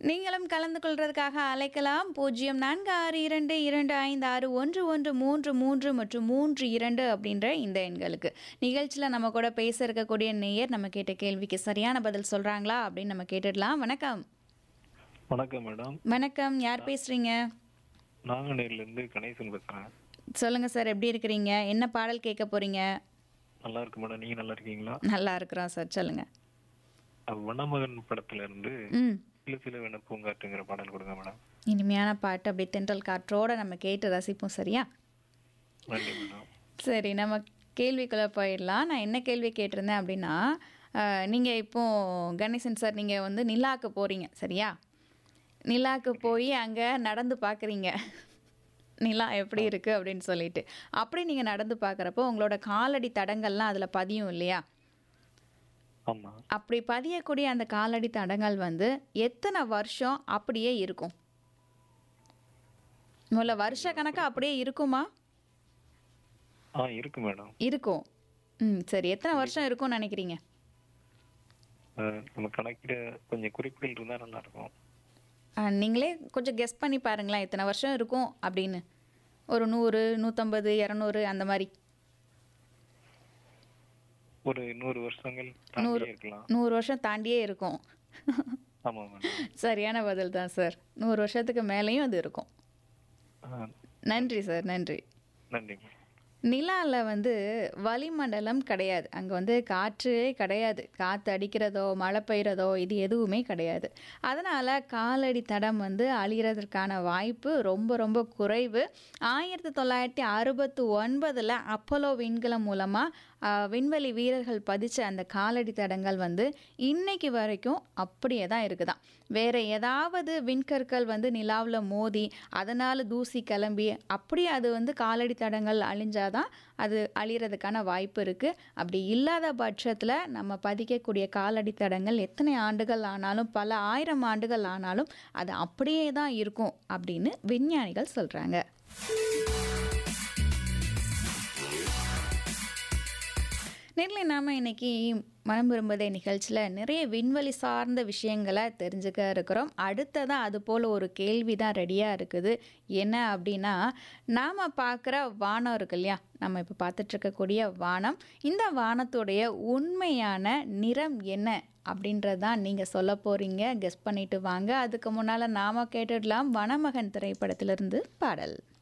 நீங்களும் கலந்து கொள்றதுக்காக அழைக்கலாம் பூஜ்ஜியம் நான்கு ஆறு இரண்டு இரண்டு ஐந்து ஆறு ஒன்று ஒன்று மூன்று மூன்று மற்றும் மூன்று இரண்டு அப்படின்ற இந்த எண்களுக்கு நிகழ்ச்சியில் நம்ம கூட பேச இருக்கக்கூடிய நேயர் நம்ம கேட்ட கேள்விக்கு சரியான பதில் சொல்கிறாங்களா அப்படின்னு நம்ம கேட்டுடலாம் வணக்கம் வணக்கம் மேடம் வணக்கம் யார் பேசுகிறீங்க நாங்குநேர்ல இருந்து கணேசன் பேசுறேன் சொல்லுங்கள் சார் எப்படி இருக்கிறீங்க என்ன பாடல் கேட்க போகிறீங்க நல்லா இருக்கு மேடம் நீங்க நல்லா இருக்கீங்களா நல்லா இருக்கிறோம் சார் சொல்லுங்கள் அஹ் வனமகன் படத்துல இருந்து ம் சில சில வேண பூங்காற்றுங்கிற பாடல் கொடுங்க மேடம் இனிமையான பாட்டு அப்படி தென்றல் காற்றோட நம்ம கேட்டு ரசிப்போம் சரியா நன்றி மேடம் சரி நம்ம கேள்விக்குள்ளே போயிடலாம் நான் என்ன கேள்வி கேட்டிருந்தேன் அப்படின்னா நீங்கள் இப்போ கணேசன் சார் நீங்கள் வந்து நிலாக்கு போகிறீங்க சரியா நிலாக்கு போய் அங்கே நடந்து பார்க்குறீங்க நிலா எப்படி இருக்குது அப்படின்னு சொல்லிட்டு அப்படி நீங்கள் நடந்து பார்க்குறப்போ உங்களோட காலடி தடங்கள்லாம் அதில் பதியும் இல்லையா ஆமா அப்படி பதியக்கூடிய அந்த காலடி தடங்கள் வந்து எத்தனை வருஷம் அப்படியே இருக்கும் முதல்ல வருஷ கணக்கு அப்படியே இருக்குமா ஆ இருக்கு மேடம் இருக்கும் ம் சரி எத்தனை வருஷம் இருக்கும்னு நினைக்கிறீங்க அஹ் நம்ம கணக்கிட கொஞ்சம் குறிப்புகள் இருந்தா நல்லா இருக்கும் ஆ, நீங்களே கொஞ்சம் கெஸ் பண்ணி பாருங்களேன் எத்தனை வருஷம் இருக்கும் அப்படின்னு ஒரு நூறு நூற்றம்பது இரநூறு அந்த மாதிரி ஒரு நூறு வருஷங்கள் தாண்டியே இருக்கலாம் நூறு வருஷம் தாண்டியே இருக்கும் ஆமா மேடம் சரியான பதில் தான் சார் நூறு வருஷத்துக்கு மேலேயும் அது இருக்கும் அஹ் நன்றி சார் நன்றி நன்றி மேடம் நிலாவில் வந்து வளிமண்டலம் கிடையாது அங்கே வந்து காற்றே கிடையாது காற்று அடிக்கிறதோ மழை பெய்கிறதோ இது எதுவுமே கிடையாது அதனால் காலடி தடம் வந்து அழிகிறதுக்கான வாய்ப்பு ரொம்ப ரொம்ப குறைவு ஆயிரத்தி தொள்ளாயிரத்தி அறுபத்தி ஒன்பதில் அப்போலோ விண்கலம் மூலமாக விண்வெளி வீரர்கள் பதிச்ச அந்த காலடி தடங்கள் வந்து இன்னைக்கு வரைக்கும் அப்படியே தான் இருக்குதாம் வேற ஏதாவது விண்கற்கள் வந்து நிலாவில் மோதி அதனால் தூசி கிளம்பி அப்படி அது வந்து காலடி தடங்கள் அழிஞ்சாதான் அது அழிகிறதுக்கான வாய்ப்பு இருக்குது அப்படி இல்லாத பட்சத்தில் நம்ம பதிக்கக்கூடிய காலடி தடங்கள் எத்தனை ஆண்டுகள் ஆனாலும் பல ஆயிரம் ஆண்டுகள் ஆனாலும் அது அப்படியே தான் இருக்கும் அப்படின்னு விஞ்ஞானிகள் சொல்கிறாங்க நேரில் நாம் இன்னைக்கு மனம் விரும்புதே நிகழ்ச்சியில் நிறைய விண்வெளி சார்ந்த விஷயங்களை தெரிஞ்சுக்க இருக்கிறோம் அடுத்ததாக அது போல் ஒரு கேள்வி தான் ரெடியாக இருக்குது என்ன அப்படின்னா நாம் பார்க்குற வானம் இருக்கு இல்லையா நம்ம இப்போ பார்த்துட்ருக்கக்கூடிய வானம் இந்த வானத்துடைய உண்மையான நிறம் என்ன அப்படின்றது தான் நீங்கள் சொல்ல போகிறீங்க கெஸ் பண்ணிட்டு வாங்க அதுக்கு முன்னால் நாம் கேட்டுடலாம் வனமகன் திரைப்படத்திலிருந்து பாடல்